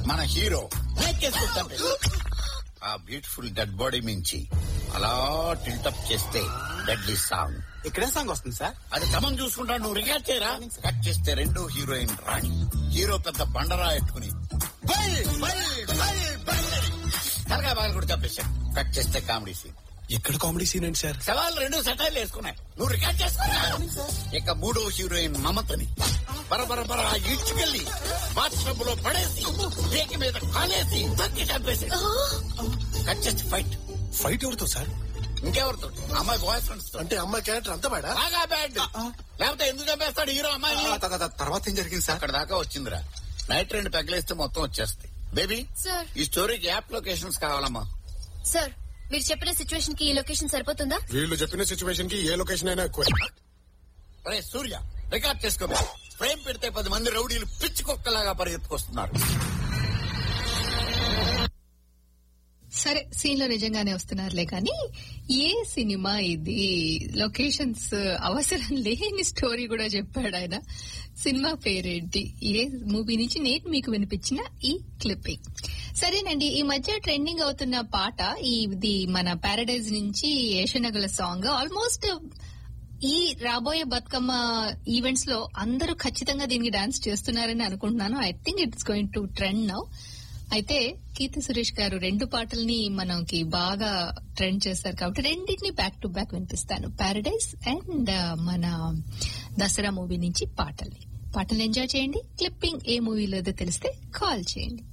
మన హీరో ఆ beautiful dead body మించి అలా టిల్టప్ చేస్తే డెడ్లీ సాంగ్ ఇక్కడే సాంగ్ వస్తుంది సార్ అది క్రమం చూసుకుంటాడు నువ్వు రికార్డ్ చేయరా కట్ చేస్తే రెండో హీరోయిన్ రాణి హీరో పెద్ద బండరా ఎట్టుకుని బల్, బల్, బల్, బల్ అని తలగా బాగా కూడా చంపేశాడు కట్ చేస్తే కామెడీ సీన్ ఇక్కడ కామెడీ సీన్ ఏంటి సార్ సవాళ్ళు రెండు సెటైర్లు వేసుకున్నాయి నువ్వు రికార్డ్ చేసుకున్నా ఇక మూడో హీరోయిన్ మమతని బరబర బర ఇడ్చుకెళ్ళి బాత్రూమ్ లో పడేసి రేకి మీద కాలేసి తగ్గి చంపేసి కట్ చేస్తే ఫైట్ ఫైట్ ఎవరితో సార్ ఇంకెవరితో అమ్మాయి బాయ్ ఫ్రెండ్స్ తో అంటే అమ్మాయి క్యారెక్టర్ అంతా బాడా బాగా బ్యాడ్ లేకపోతే ఎందుకు చంపేస్తాడు హీరో అమ్మాయిని ఆ, త- త- తర్వాత ఏం జరిగింది సార్ అక్కడ దాకా వచ్చిందిరా నైట్ రెండు పెగ్గలేస్తే మొత్తం వచ్చేస్తాయి బేబీ సార్ ఈ స్టోరీకి యాప్ లొకేషన్స్ కావాలమ్మా సార్ మీరు చెప్పిన సిచ్యువేషన్ కి ఈ లొకేషన్ సరిపోతుందా వీళ్ళు చెప్పిన సిచ్యువేషన్ కి ఏ లొకేషన్ అయినా ఎక్కువ రే సూర్య రికార్డ్ చేసుకో ఫ్రేమ్ పెడితే పది మంది రౌడీలు పిచ్చి కుక్కలాగా పరిగెత్తుకొస్తున్నారు సరే సీన్ లో నిజంగానే వస్తున్నారులే కానీ ఏ సినిమా ఇది లొకేషన్స్ అవసరం లేని స్టోరీ కూడా చెప్పాడు ఆయన సినిమా పేరేంటి ఏ మూవీ నుంచి నేను మీకు వినిపించిన ఈ క్లిప్పింగ్ సరేనండి ఈ మధ్య ట్రెండింగ్ అవుతున్న పాట ఇది మన పారడైజ్ నుంచి ఏషనగుల సాంగ్ ఆల్మోస్ట్ ఈ రాబోయే బతుకమ్మ ఈవెంట్స్ లో అందరూ ఖచ్చితంగా దీనికి డాన్స్ చేస్తున్నారని అనుకుంటున్నాను I think it's going to trend now అయితే కీర్తి సురేష్ గారు రెండు పాటల్ని మనకి బాగా ట్రెండ్ చేస్తారు కాబట్టి రెండింటిని బ్యాక్ టు బ్యాక్ వినిపిస్తాను పారడైజ్ అండ్ మన దసరా మూవీ నుంచి పాటల్ని పాటలు ఎంజాయ్ చేయండి క్లిప్పింగ్ ఏ మూవీలో తెలిస్తే కాల్ చేయండి